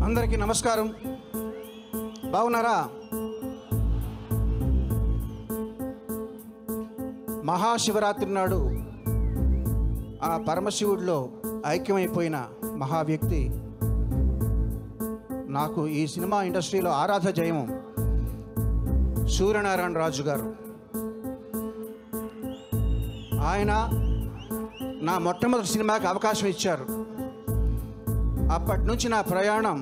అందరికీ నమస్కారం బాగున్నారా మహాశివరాత్రి నాడు ఆ పరమశివుడిలో ఐక్యమైపోయిన మహా వ్యక్తి నాకు ఈ సినిమా ఇండస్ట్రీలో ఆరాధ జయం సూర్యనారాయణ రాజు గారు ఆయన నా మొట్టమొదటి సినిమాకి అవకాశం ఇచ్చారు అప్పటి నుంచి నా ప్రయాణం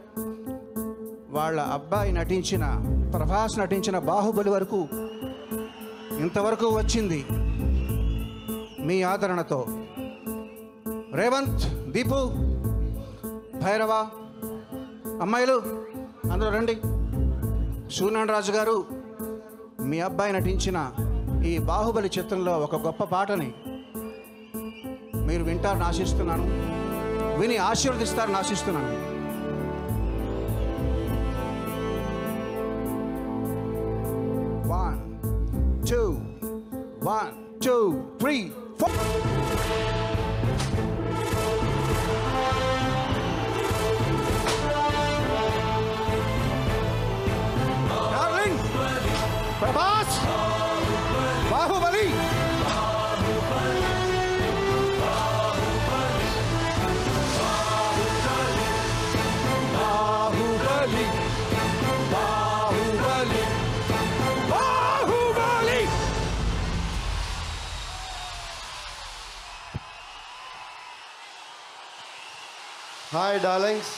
వాళ్ళ అబ్బాయి నటించిన ప్రభాస్ నటించిన బాహుబలి వరకు ఇంతవరకు వచ్చింది మీ ఆదరణతో రేవంత్ దీపు భైరవ అమ్మాయిలు అందరూ రండి సూర్యనారాయణ రాజు గారు మీ అబ్బాయి నటించిన ఈ బాహుబలి చిత్రంలో ఒక గొప్ప పాటని మీరు వింటారని ఆశిస్తున్నాను విని ఆశీర్వదిస్తారని ఆశిస్తున్నాను one two one two three four darling Prabhas Baahubali Baahubali Baahubali Baahubali hi darlings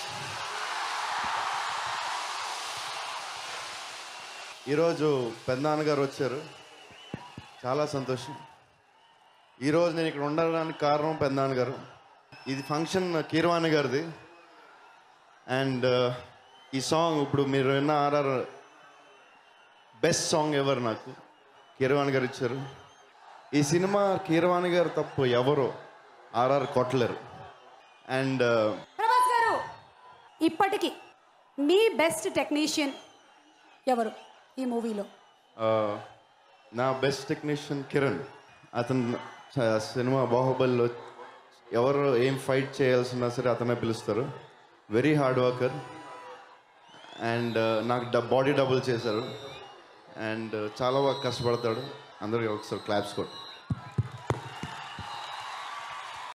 ఈరోజు పెద్దనాన్న గారు వచ్చారు చాలా సంతోషం ఈరోజు నేను ఇక్కడ ఉండడానికి కారణం పెద్దనాన్న గారు ఇది ఫంక్షన్ కీరవాణి గారిది అండ్ ఈ సాంగ్ ఇప్పుడు మీరు విన్న ఆర్ఆర్ బెస్ట్ సాంగ్ ఎవరు నాకు కీరవాణి గారు ఇచ్చారు ఈ సినిమా కీరవాణి గారు తప్పు ఎవరో ఆర్ఆర్ కొట్టలేరు అండ్ ప్రభాస్ గారు ఇప్పటికి మీ బెస్ట్ టెక్నీషియన్ ఎవరు ఈ మూవీలో ఆ, నా బెస్ట్ టెక్నీషియన్ కిరణ్ అతను చ- సినిమా బాహుబలిలో ఎవరు ఏం ఫైట్ చేయాల్సినా సరే అతనే పిలుస్తారు వెరీ హార్డ్ వర్కర్ అండ్ నాకు డ బాడీ డబుల్ చేశారు అండ్ చాలా బాగా కష్టపడతాడు అందరికీ ఒకసారి క్లాప్స్ కొట్టు